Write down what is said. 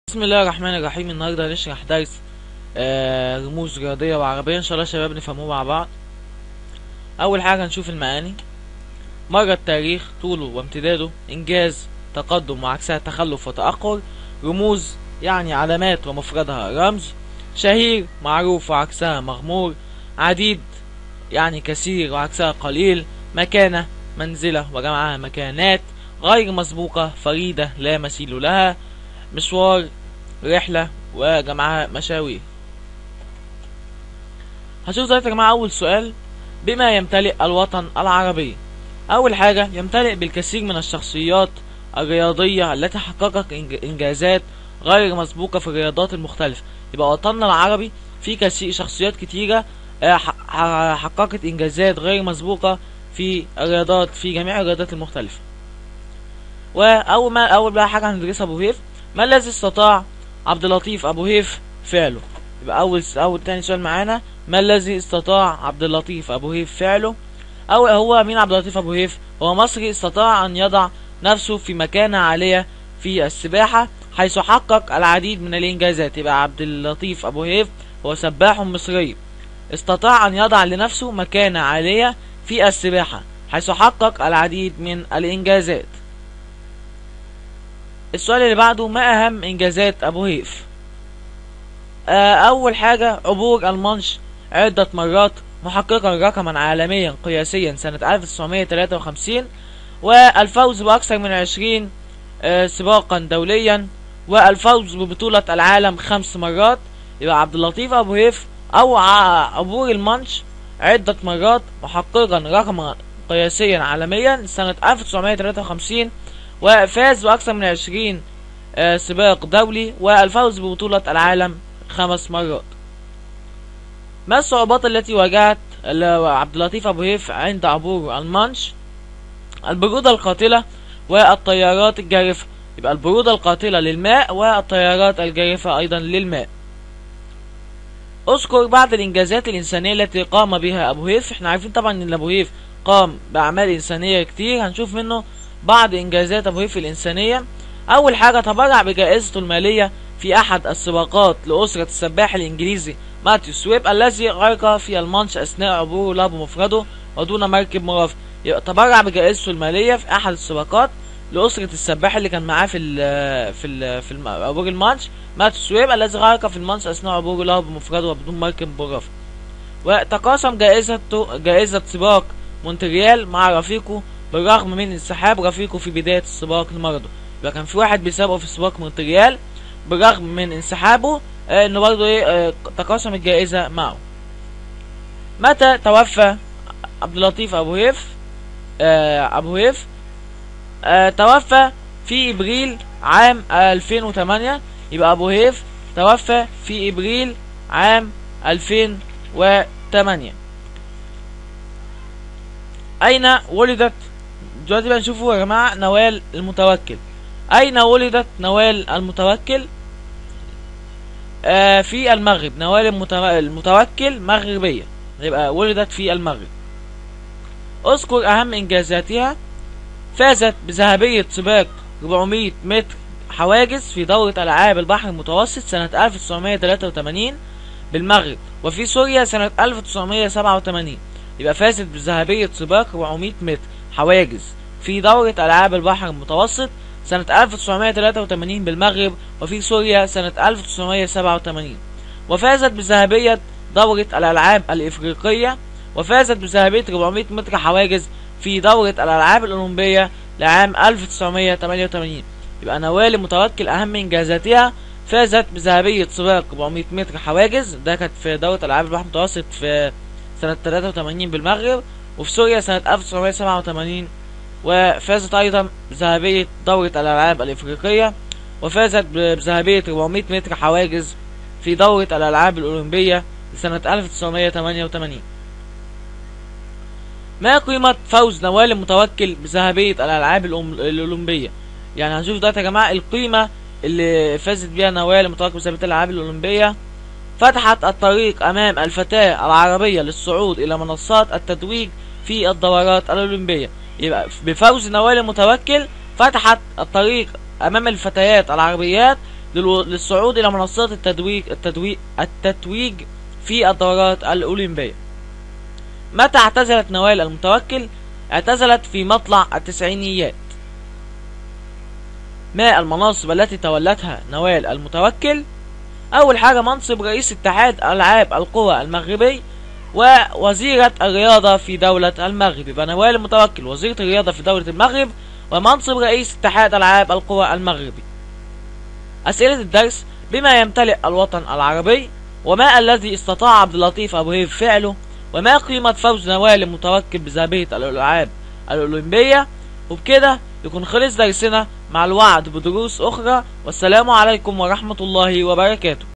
بسم الله الرحمن الرحيم النهارده هنشرح درس آه رموز رياضية وعربية ان شاء الله يا شباب نفهموه مع بعض اول حاجة هنشوف المعاني مر التاريخ طوله وامتداده انجاز تقدم وعكسها تخلف وتأخر رموز يعني علامات ومفردها رمز شهير معروف وعكسها مغمور عديد يعني كثير وعكسها قليل مكانة منزلة وجمعها مكانات غير مسبوقة فريدة لا مثيل لها مشوار رحلة وجمعها مشاوير هشوف دلوقتي يا جماعة أول سؤال بما يمتلئ الوطن العربي أول حاجة يمتلئ بالكثير من الشخصيات الرياضية التي حققت إنج- إنجازات غير مسبوقة في الرياضات المختلفة يبقى وطننا العربي فيه كثير شخصيات كتيرة آه، ح- ح- حققت إنجازات غير مسبوقة في الرياضات في جميع الرياضات المختلفة وأول ما أول بقى حاجة هندرسها أبو هيف ما الذي استطاع عبد اللطيف أبو هيف فعله يبقى أول أول تاني سؤال معانا ما الذي استطاع عبد اللطيف أبو هيف فعله أو هو مين عبد اللطيف أبو هيف هو مصري استطاع أن يضع نفسه في مكانة عالية في السباحة حيث حقق العديد من الإنجازات يبقى عبد اللطيف أبو هيف هو سباح مصري استطاع أن يضع لنفسه مكانة عالية في السباحة حيث حقق العديد من الإنجازات السؤال اللي بعده ما أهم إنجازات أبو هيف آه، أول حاجة عبور المانش عدة مرات محققا رقما عالميا قياسيا سنة 1953 والفوز بأكثر من 20 آه، سباقا دوليا والفوز ببطولة العالم خمس مرات يبقى عبد اللطيف أبو هيف أو ع- عبور المانش عدة مرات محققا رقما قياسيا عالميا سنة 1953 وفاز بأكثر من 20 آه، سباق دولي والفوز ببطولة العالم خمس مرات ما الصعوبات التي واجهت ال- عبد اللطيف أبو هيف عند عبور المانش البرودة القاتلة والتيارات الجارفة يبقى البرودة القاتلة للماء والتيارات الجارفة أيضا للماء اذكر بعض الإنجازات الإنسانية التي قام بها أبو هيف احنا عارفين طبعا إن أبو هيف قام بأعمال إنسانية كتير هنشوف منه بعض إنجازات أبو هيف الإنسانية أول حاجة تبرع بجائزته المالية في أحد السباقات لأسرة السباح الإنجليزي ماتيو سويب الذي غرق في المانش أثناء عبوره لا بمفرده ودون مركب مرافق يبقى تبرع بجائزته المالية في أحد السباقات لأسرة السباح اللي كان معاه في ال في ال في الم- عبور المانش ماتيو سويب الذي غرق في المانش أثناء عبوره لا بمفرده وبدون مركب مرافق وتقاسم جائزته جائزة سباق مونتريال مع رفيقه بالرغم من انسحاب رفيقه في بداية السباق لمرضه يبقى كان في واحد بيسابقه في سباق مونتريال بالرغم من انسحابه آه، انه برضه ايه آه، تقاسم الجائزة معه متى توفى عبد اللطيف ابو هيف آه، ابو هيف آه، توفى في ابريل عام 2008 يبقى ابو هيف توفى في ابريل عام 2008 اين ولدت دلوقتي بقى نشوفوا يا جماعه نوال المتوكل اين ولدت نوال المتوكل آه في المغرب نوال المتو- المتوكل مغربيه يبقى ولدت في المغرب اذكر اهم انجازاتها فازت بذهبيه سباق 400 متر حواجز في دورة ألعاب البحر المتوسط سنة 1983 بالمغرب وفي سوريا سنة 1987 يبقى فازت بذهبية سباق 400 متر حواجز في دورة ألعاب البحر المتوسط سنة 1983 بالمغرب وفي سوريا سنة 1987 وفازت بذهبية دورة الألعاب الإفريقية وفازت بذهبية 400 متر حواجز في دورة الألعاب الأولمبية لعام 1988 يبقى نوال المتوكل أهم إنجازاتها فازت بذهبية سباق 400 متر حواجز ده كانت في دورة ألعاب البحر المتوسط في سنة 83 بالمغرب وفي سوريا سنة 1987 وفازت أيضا بذهبية دورة الألعاب الإفريقية وفازت ب- بذهبية 400 متر حواجز في دورة الألعاب الأولمبية سنة 1988 ما قيمة فوز نوال المتوكل بذهبية الألعاب الأم- الأولمبية يعني هنشوف دلوقتي يا جماعة القيمة اللي فازت بيها نوال المتوكل بذهبية الألعاب الأولمبية فتحت الطريق أمام الفتاة العربية للصعود إلى منصات التتويج في الدورات الأولمبية يبقى بفوز نوال المتوكل فتحت الطريق أمام الفتيات العربيات للو- للصعود إلى منصات التتويج التتويج التتويج في الدورات الأولمبية متى اعتزلت نوال المتوكل؟ اعتزلت في مطلع التسعينيات ما المناصب التي تولتها نوال المتوكل؟ أول حاجة منصب رئيس اتحاد ألعاب القوى المغربي ووزيرة الرياضة في دولة المغرب يبقى نوال المتوكل وزيرة الرياضة في دولة المغرب ومنصب رئيس اتحاد ألعاب القوى المغربي أسئلة الدرس بما يمتلئ الوطن العربي وما الذي استطاع عبد اللطيف أبو هيب فعله وما قيمة فوز نوال المتوكل بذهبية الألعاب الأولمبية وبكده يكون خلص درسنا مع الوعد بدروس أخرى والسلام عليكم ورحمة الله وبركاته